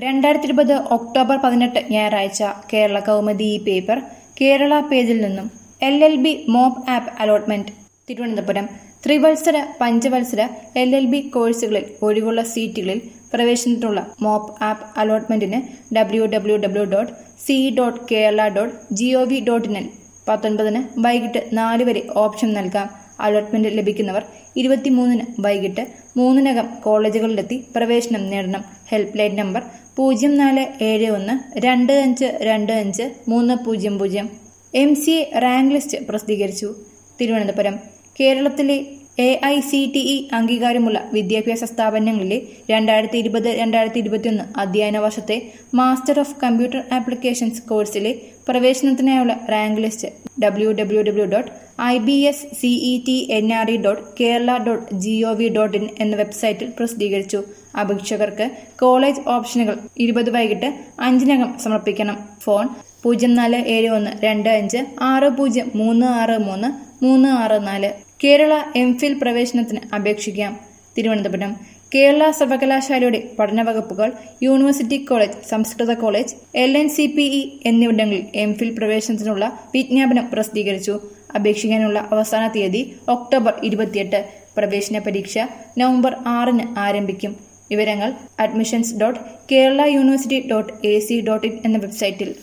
രണ്ടായിരത്തി ഇരുപത് ഒക്ടോബർ പതിനെട്ട് ഞായറാഴ്ച കേരള കൗമുദി ഈ പേപ്പർ കേരള പേജിൽ നിന്നും L L B mop up allotment Thiruvananthapuram ത്രിവത്സര പഞ്ചവത്സര എൽ എൽ ബി കോഴ്സുകളിൽ ഒഴിവുള്ള സീറ്റുകളിൽ പ്രവേശനത്തിനുള്ള മോപ്പ് ആപ്പ് അലോട്ട്മെന്റിന് W W W dot C dot Kerala dot G O V dot ഇനിൽ പത്തൊൻപതിന് വൈകിട്ട് നാല് വരെ ഓപ്ഷൻ നൽകാം അലോട്ട്മെന്റ് ലഭിക്കുന്നവർ ഇരുപത്തിമൂന്നിന് വൈകിട്ട് മൂന്നിനകം കോളേജുകളിലെത്തി പ്രവേശനം നേടണം ഹെൽപ്പ് ലൈൻ നമ്പർ പൂജ്യം നാല് ഏഴ് ഒന്ന് രണ്ട് അഞ്ച് രണ്ട് അഞ്ച് മൂന്ന് പൂജ്യം പൂജ്യം M C A rank list പ്രസിദ്ധീകരിച്ചു തിരുവനന്തപുരം കേരളത്തിലെ A I C T E അംഗീകാരമുള്ള വിദ്യാഭ്യാസ സ്ഥാപനങ്ങളിലെ രണ്ടായിരത്തി ഇരുപത് രണ്ടായിരത്തി ഇരുപത്തിയൊന്ന് അധ്യയന വർഷത്തെ മാസ്റ്റർ ഓഫ് കമ്പ്യൂട്ടർ ആപ്ലിക്കേഷൻസ് കോഴ്സിലെ പ്രവേശനത്തിനായുള്ള rank list W W W dot I B S C E T N R E dot Kerala dot G O V dot in എന്ന വെബ്സൈറ്റിൽ പ്രസിദ്ധീകരിച്ചു അപേക്ഷകർക്ക് കോളേജ് ഓപ്ഷനുകൾ ഇരുപത് വൈകിട്ട് അഞ്ചിനകം സമർപ്പിക്കണം ഫോൺ പൂജ്യം നാല് ഏഴ് ഒന്ന് രണ്ട് അഞ്ച് ആറ് പൂജ്യം മൂന്ന് ആറ് മൂന്ന് മൂന്ന് ആറ് നാല് കേരള എം ഫിൽ പ്രവേശനത്തിന് അപേക്ഷിക്കാം തിരുവനന്തപുരം കേരള സർവകലാശാലയുടെ പഠന വകുപ്പുകൾ യൂണിവേഴ്സിറ്റി കോളേജ് സംസ്കൃത college L N C P E എന്നിവിടങ്ങളിൽ എം ഫിൽ പ്രവേശനത്തിനുള്ള വിജ്ഞാപനം പ്രസിദ്ധീകരിച്ചു അപേക്ഷിക്കാനുള്ള അവസാന തീയതി ഒക്ടോബർ ഇരുപത്തിയെട്ട് പ്രവേശന പരീക്ഷ നവംബർ ആറിന് ആരംഭിക്കും വിവരങ്ങൾ admissions dot Kerala university dot A C dot in എന്ന വെബ്സൈറ്റിൽ